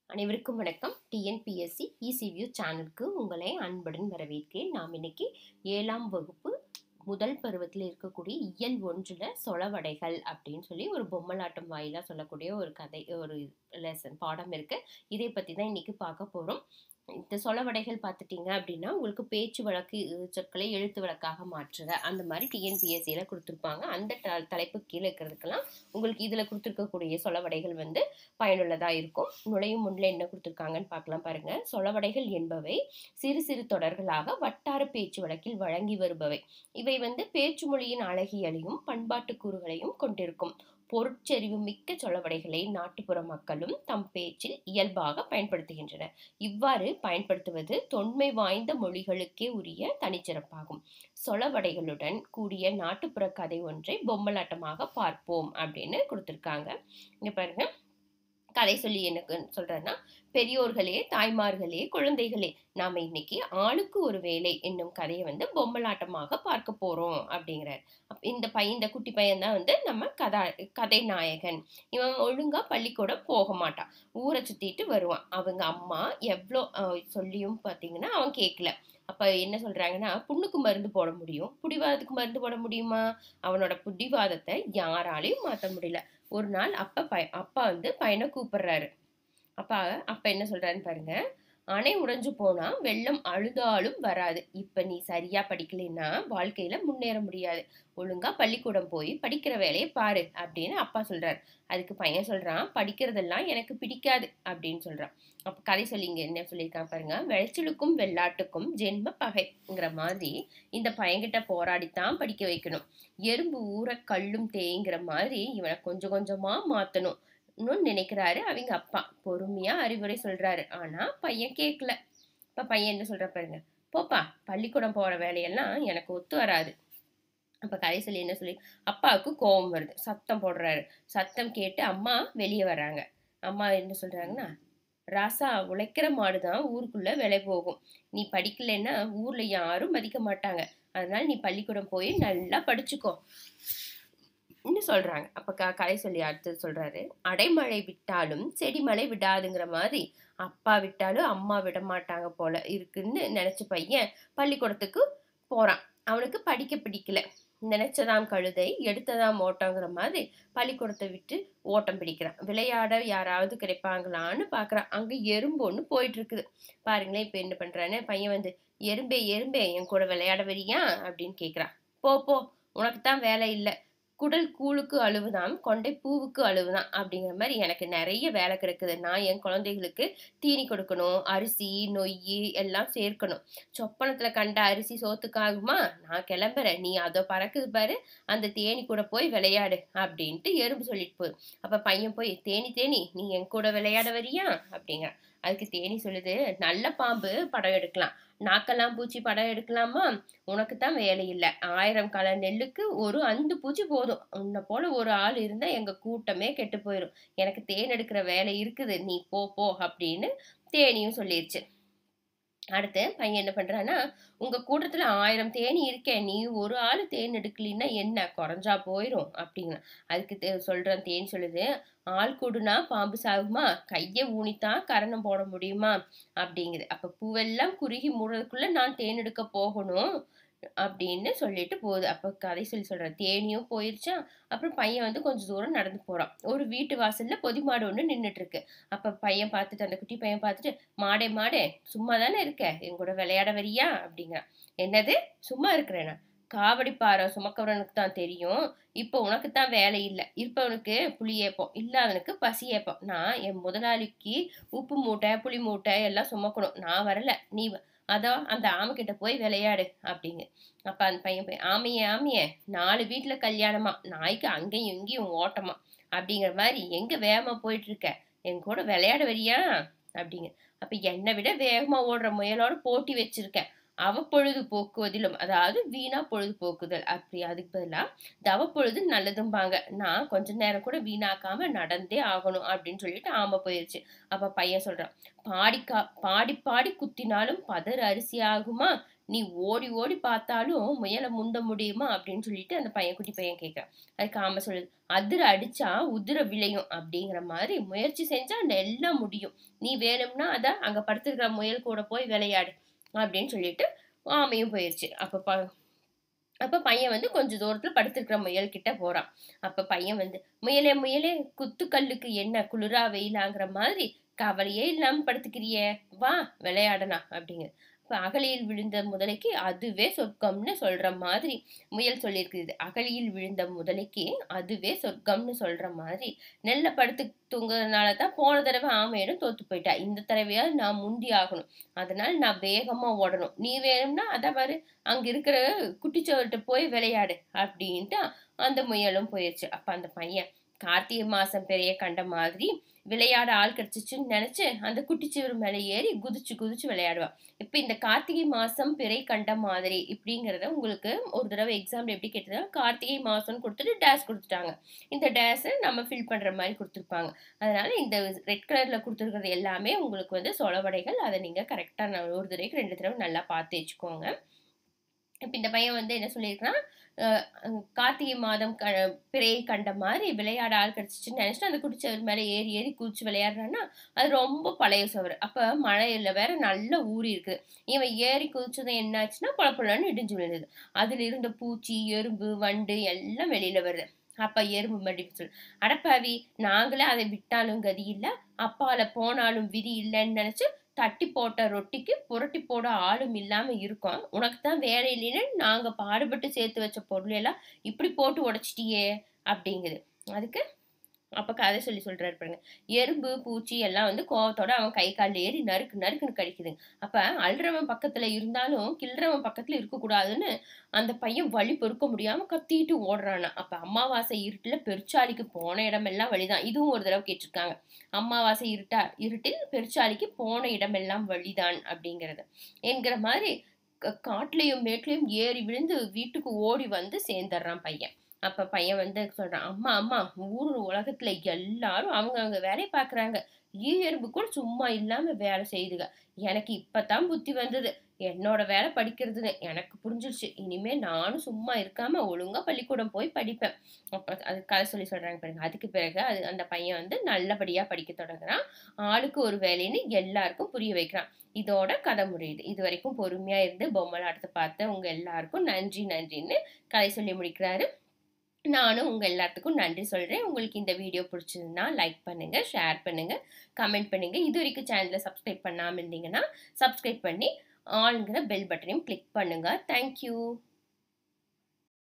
அனைவருக்கும் வணக்கம் டிஎன்பிஎஸ்சி இசிவியூ சேனலுக்கு உங்களை அன்புடன் வரவேற்கிறேன் நாம் இன்னைக்கு ஏழாம் வகுப்பு முதல் பருவத்தில் இருக்கக்கூடிய இயல் ஒன்றில் சொலவடைகள் அப்படின்னு சொல்லி ஒரு பொம்மலாட்டம் வாயிலாக சொல்லக்கூடிய ஒரு கதை ஒரு லெசன் பாடம் இருக்கு இதை பற்றி தான் இன்னைக்கு பார்க்க போகிறோம் இந்த சொலவடைகள் பார்த்துட்டீங்க அப்படின்னா உங்களுக்கு பேச்சு வழக்கு அஹ், சொற்களை எழுத்து வழக்காக மாற்றுக அந்த மாதிரி டிஎன்பிஎஸ்சியில் கொடுத்துருப்பாங்க அந்த த- தலைப்பு கீழே இருக்கிறதுக்கெல்லாம் உங்களுக்கு இதில் கொடுத்துருக்கக்கூடிய சொலவடைகள் வந்து பயனுள்ளதாக இருக்கும் நுழையும் முன்னில் என்ன கொடுத்துருக்காங்கன்னு பார்க்கலாம் பாருங்க சொலவடைகள் என்பவை சிறு சிறு தொடர்களாக வட்டார பேச்சு வழக்கில் வழங்கி வருபவை இவை வந்து பேச்சு மொழியின் அழகியலையும் பண்பாட்டு கூறுகளையும் கொண்டிருக்கும் பொருட்செறிவு மிக்க சொலவடைகளை நாட்டுப்புற மக்களும் தம் பேச்சில் இயல்பாக பயன்படுத்துகின்றனர் இவ்வாறு பயன்படுத்துவது தொன்மை வாய்ந்த மொழிகளுக்கே உரிய தனிச்சிறப்பாகும் சொலவடைகளுடன் கூடிய நாட்டுப்புற கதை ஒன்றை பொம்மலாட்டமாக பார்ப்போம் அப்படின்னு கொடுத்துருக்காங்க இங்க பாருங்க கதை சொல்லி எனக்கு சொல்றேன்னா பெரியோர்களே தாய்மார்களே குழந்தைகளே நாம இன்னைக்கு ஆளுக்கு ஒரு வேலை என்னும் கதையை வந்து பொம்மலாட்டமாக பார்க்க போறோம் அப்படிங்கிறார் அப்ப இந்த பையன் இந்த குட்டி பையன் தான் வந்து நம்ம கதா கதை நாயகன் இவன் ஒழுங்கா பள்ளிக்கூடம் போக மாட்டான் ஊரை சுத்திட்டு வருவான் அவங்க அம்மா எவ்வளோ அஹ், சொல்லியும் பார்த்தீங்கன்னா அவன் கேட்கல அப்ப என்ன சொல்றாங்கன்னா புண்ணுக்கு மருந்து போட முடியும் புடிவாதத்துக்கு மருந்து போட முடியுமா அவனோட புடிவாதத்தை யாராலையும் மாற்ற முடியல ஒரு நாள் அப்பா பய அப்பா வந்து பையனை கூப்பிடுறாரு அப்பா அப்பா என்ன சொல்றாருன்னு பாருங்க அணை உடைஞ்சு போனா வெள்ளம் அழுதாலும் வராது இப்ப நீ சரியா படிக்கலைன்னா வாழ்க்கையில முன்னேற முடியாது ஒழுங்கா பள்ளிக்கூடம் போய் படிக்கிற வேலையை பாரு அப்படின்னு அப்பா சொல்றாரு அதுக்கு பையன் சொல்றான் படிக்கிறதெல்லாம் எனக்கு பிடிக்காது அப்படின்னு சொல்றான் அப்ப கதை சொல்லிங்க என்ன சொல்லியிருக்கான் பாருங்க விளைச்சலுக்கும் வெள்ளாட்டுக்கும் ஜென்ம பகைங்கிற மாதிரி இந்த பையன்கிட்ட போராடித்தான் படிக்க வைக்கணும் எறும்பு ஊற கல்லும் தேய்ங்கிற மாதிரி இவனை கொஞ்சம் கொஞ்சமா மாத்தணும் இன்னும் நினைக்கிறாரு அவங்க அப்பா பொறுமையா அறிவுரை சொல்றாரு ஆனா பையன் கேட்கல இப்ப பையன் என்ன சொல்ற பாருங்க போப்பா பள்ளிக்கூடம் போற வேலையெல்லாம் எனக்கு ஒத்து வராது அப்ப கதை சொல்லி என்ன சொல்லி அப்பாவுக்கு கோபம் வருது சத்தம் போடுறாரு சத்தம் கேட்டு அம்மா வெளியே வர்றாங்க அம்மா என்ன சொல்றாங்கன்னா ராசா உழைக்கிற மாடுதான் ஊருக்குள்ள விலை போகும் நீ படிக்கலைன்னா ஊர்ல யாரும் மதிக்க மாட்டாங்க அதனால நீ பள்ளிக்கூடம் போய் நல்லா படிச்சுக்கோ இன்னும் சொல்றாங்க அப்ப க கதை சொல்லி அடுத்தது சொல்றாரு அடைமழை விட்டாலும் செடிமழை விடாதுங்கிற மாதிரி அப்பா விட்டாலும் அம்மா விட மாட்டாங்க போல இருக்குன்னு நினைச்ச பையன் பள்ளிக்கூடத்துக்கு போறான் அவனுக்கு படிக்க பிடிக்கல நினைச்சதாம் கழுதை எடுத்ததாம் ஓட்டங்கிற மாதிரி பள்ளிக்கூடத்தை விட்டு ஓட்டம் பிடிக்கிறான் விளையாட யாராவது கிடைப்பாங்களான்னு பார்க்கறான் அங்க எறும்பு ஒன்று போயிட்டு இருக்குது பாருங்களேன் இப்போ என்ன பண்றான்னு பையன் வந்து எறும்பே எறும்பே என் கூட விளையாட வரியா அப்படின்னு கேட்குறான் போ போ உனக்கு தான் வேலை இல்லை குடல் கூழுக்கு அழுவுதான் கொண்டை பூவுக்கு அழுவுதான் அப்படிங்கிற மாதிரி எனக்கு நிறைய வேலை கிடக்குது நான் என் குழந்தைகளுக்கு தீனி கொடுக்கணும் அரிசி நொய் எல்லாம் சேர்க்கணும் சொப்பனத்துல கண்ட அரிசி சோத்துக்காகுமா நான் கிளம்புறேன் நீ அதோ பறக்குது பாரு அந்த தேனி கூட போய் விளையாடு அப்படின்ட்டு எறும்பு சொல்லிட்டு போகுது அப்ப பையன் போய் தேனி தேனி நீ என் கூட விளையாட வரியா அப்படிங்கிற அதுக்கு தேனி சொல்லுது நல்ல பாம்பு படம் எடுக்கலாம் நாக்கெல்லாம் பூச்சி படம் எடுக்கலாமா உனக்கு தான் வேலை இல்லை ஆயிரம் கள நெல்லுக்கு ஒரு அந்து பூச்சி போதும் உன்னை போல ஒரு ஆள் இருந்தா எங்க கூட்டமே கெட்டு போயிடும் எனக்கு தேன் எடுக்கிற வேலை இருக்குது நீ போ போ அப்படின்னு தேனியும் சொல்லிருச்சு அடுத்து பையன் என்ன பண்றான்னா உங்க கூட்டத்துல ஆயிரம் தேனி இருக்கே நீ ஒரு ஆள் தேன் எடுக்கலின்னா என்ன குறைஞ்சா போயிரும் அப்படிங்க அதுக்கு தே- சொல்றேன் தேன் சொல்லுது ஆள் கூடுனா பாம்பு சாகுமா கையை ஊனித்தான் கரணம் போட முடியுமா அப்படிங்குது அப்ப பூவெல்லாம் குறுகி மூடுறதுக்குள்ள நான் தேன் எடுக்க போகணும் அப்படின்னு சொல்லிட்டு போகுது அப்ப கதை சொல்லி சொல்ற தேனியும் போயிருச்சா அப்புறம் பையன் வந்து கொஞ்சம் தூரம் நடந்து போறான் ஒரு வீட்டு வாசல்ல பொதி மாடு ஒண்ணு நின்னுட்டு இருக்கு அப்ப பையன் பார்த்துட்டு அந்த குட்டி பையன் பார்த்துட்டு மாடே மாடே சும்மா தானே இருக்க என் கூட விளையாட வரியா அப்படிங்கிறான் என்னது சும்மா இருக்கிறேனா காவடி பாறை சுமக்கவனுக்கு தான் தெரியும் இப்போ உனக்கு தான் வேலை இல்லை இருப்பவனுக்கு புளி ஏப்பம் இல்லாதவனுக்கு பசி ஏப்பம் நான் என் முதலாளிக்கு உப்பு மூட்டை புளி மூட்டை எல்லாம் சுமக்கணும் நான் வரல நீ வ- அதோ அந்த ஆமைக்கிட்ட போய் விளையாடு அப்படிங்க அப்ப அந்த பையன் போய் ஆமையே ஆமையே நாலு வீட்டுல கல்யாணமா நாய்க்கு அங்கேயும் இங்கேயும் ஓட்டமா அப்படிங்கிற மாதிரி எங்க வேகமா போயிட்டு இருக்க என் கூட விளையாட வரியா அப்படிங்க அப்ப என்னை விட வேகமா ஓடுற முயலோட போட்டி வச்சிருக்கேன் அவ பொழுது போக்குவதிலும் அதாவது வீணா பொழுது போக்குதல் அப்படி அதுக்கு பதிலாக தவ பொழுது நல்லதும்பாங்க நான் கொஞ்ச நேரம் கூட வீணாக்காம நடந்தே ஆகணும் அப்படின்னு சொல்லிட்டு ஆமை போயிருச்சு அப்ப பையன் சொல்றான் பாடி கா பாடி பாடி குத்தினாலும் பதர் அரிசி ஆகுமா நீ ஓடி ஓடி பார்த்தாலும் முயலை முந்த முடியுமா அப்படின்னு சொல்லிட்டு அந்த பையன் குட்டி பையன் கேட்குறான் அதுக்கு ஆமை சொல்லுது அதிர அடிச்சா உதிர விளையும் அப்படிங்கிற மாதிரி முயற்சி செஞ்சா எல்லாம் முடியும் நீ வேணும்னா அதை அங்க படுத்திருக்கிற முயல் கூட போய் விளையாடு அப்படின்னு சொல்லிட்டு ஆமையும் போயிடுச்சு அப்ப ப அப்ப பையன் வந்து கொஞ்ச தூரத்துல படுத்திருக்கிற முயல் கிட்ட போறான் அப்ப பையன் வந்து முயலே முயலே குத்துக்கல்லுக்கு என்ன குளிரா வெயிலாங்கிற மாதிரி கவலையே இல்லாம படுத்துக்கிறியே வா விளையாடலாம் அப்படிங்க இப்போ அகலியில் விழுந்த முதலைக்கு அதுவே சொர்க்கம்னு சொல்ற மாதிரி முயல் சொல்லியிருக்குது அகலியில் விழுந்த முதலைக்கு அதுவே சொர்க்கம்னு சொல்ற மாதிரி நெல்ல படுத்து தூங்குறதுனால தான் போன தடவை ஆமையிடம் தோத்து போயிட்டா இந்த தடவையாவது நான் முந்தி ஆகணும் அதனால நான் வேகமா ஓடணும் நீ வேணும்னா அதை பாரு அங்க இருக்கிற குட்டிச்சோர்கிட்ட போய் விளையாடு அப்படின்ட்டு அந்த முயலும் போயிடுச்சு அப்ப அந்த பையன் கார்த்திகை மாசம் பெரிய கண்ட மாதிரி விளையாட ஆள் கிடைச்சிச்சுன்னு நினைச்சு அந்த குட்டிச்சுவர் மேலே ஏறி குதிச்சு குதிச்சு விளையாடுவான் இப்போ இந்த கார்த்திகை மாசம் பிறை கண்ட மாதிரி இப்படிங்கிறத உங்களுக்கு ஒரு தடவை எக்ஸாம்பிள் எப்படி கேட்டதுன்னா கார்த்திகை மாசம்னு கொடுத்துட்டு டேஸ் கொடுத்துட்டாங்க இந்த டேஸை நம்ம ஃபில் பண்ற மாதிரி கொடுத்துருப்பாங்க அதனால இந்த ரெட் கலர்ல கொடுத்துருக்கிறது எல்லாமே உங்களுக்கு வந்து சொலவடைகள் அதை நீங்க கரெக்டா ஒரு தடவைக்கு ரெண்டு தடவை நல்லா பார்த்து வச்சுக்கோங்க இப்போ இந்த பையன் வந்து என்ன சொல்லியிருக்கான் கார்த்திகை மாதம் க பிறையை கண்ட மாதிரி விளையாட ஆள் கிடச்சிச்சுன்னு நினச்சிட்டு அந்த குடிச்சவர் மேலே ஏறி ஏறி குதிச்சு விளையாடுறான்னா அது ரொம்ப பழைய சுவர் அப்போ மழையில் வேற நல்ல ஊறி இருக்குது இவன் ஏறி குதிச்சதும் என்னாச்சுன்னா பழப்பழன்னு இடிஞ்சு விழுந்தது அதில் இருந்த பூச்சி எறும்பு வண்டு எல்லாம் வெளியில் வருது அப்ப எறும்பு மடிப்பு சொல்லு அடப்பாவி நாங்களே அதை விட்டாலும் கதி இல்லை அப்பால போனாலும் விதி இல்லைன்னு நினைச்சு தட்டி போட்ட ரொட்டிக்கு புரட்டி போட ஆளும் இல்லாம இருக்கோம் உனக்கு தான் வேலை இல்லைன்னு நாங்க பாடுபட்டு சேர்த்து வச்ச பொருள் எல்லாம் இப்படி போட்டு உடைச்சிட்டியே அப்படிங்குது அதுக்கு அப்ப கதை சொல்லி சொல்றாரு பாருங்க எறும்பு பூச்சி எல்லாம் வந்து கோவத்தோட அவன் கை காலில் ஏறி நறுக்கு நறுக்குன்னு கடிக்குதுங்க அப்ப அல்றவன் பக்கத்துல இருந்தாலும் கிள்றவன் பக்கத்துல இருக்கக்கூடாதுன்னு அந்த பையன் வழி பொறுக்க முடியாம கத்திட்டு ஓடுறானா அப்ப அமாவாசை இருட்டுல பெருச்சாலிக்கு போன இடமெல்லாம் வழிதான் இதுவும் ஒரு தடவை கேட்டிருக்காங்க அமாவாசை இருட்டா இருட்டில் பெருச்சாலிக்கு போன இடமெல்லாம் வழிதான் அப்படிங்கிறது என்கிற மாதிரி காட்டுலையும் மேட்லையும் ஏறி விழுந்து வீட்டுக்கு ஓடி வந்து சேர்ந்துடுறான் பையன் அப்ப பையன் வந்து சொல்றான் அம்மா அம்மா ஊர் உலகத்துல எல்லாரும் அவங்க அவங்க வேலையை பாக்குறாங்க ஈ எறும்பு கூட சும்மா இல்லாம வேலை செய்யுதுங்க எனக்கு இப்பதான் புத்தி வந்தது என்னோட வேலை படிக்கிறதுன்னு எனக்கு புரிஞ்சிருச்சு இனிமே நானும் சும்மா இருக்காம ஒழுங்கா பள்ளிக்கூடம் போய் படிப்பேன் அப்ப அது கதை சொல்லி சொல்றாங்க பாருங்க அதுக்கு பிறகு அது அந்த பையன் வந்து நல்லபடியா படிக்க தொடங்குறான் ஆளுக்கு ஒரு வேலைன்னு எல்லாருக்கும் புரிய வைக்கிறான் இதோட கதை முடியுது இது வரைக்கும் பொறுமையா இருந்து பொம்மலாட்டத்தை பார்த்த உங்க எல்லாருக்கும் நன்றி நன்றின்னு கதை சொல்லி முடிக்கிறாரு நானும் உங்கள் எல்லாத்துக்கும் நன்றி சொல்கிறேன் உங்களுக்கு இந்த வீடியோ பிடிச்சதுன்னா லைக் பண்ணுங்கள் ஷேர் பண்ணுங்கள் கமெண்ட் பண்ணுங்கள் இது வரைக்கும் சேனலை சப்ஸ்கிரைப் பண்ணாமல் இருந்தீங்கன்னா சப்ஸ்கிரைப் பண்ணி ஆளுங்கிற பெல் பட்டனையும் கிளிக் பண்ணுங்கள் தேங்க்யூ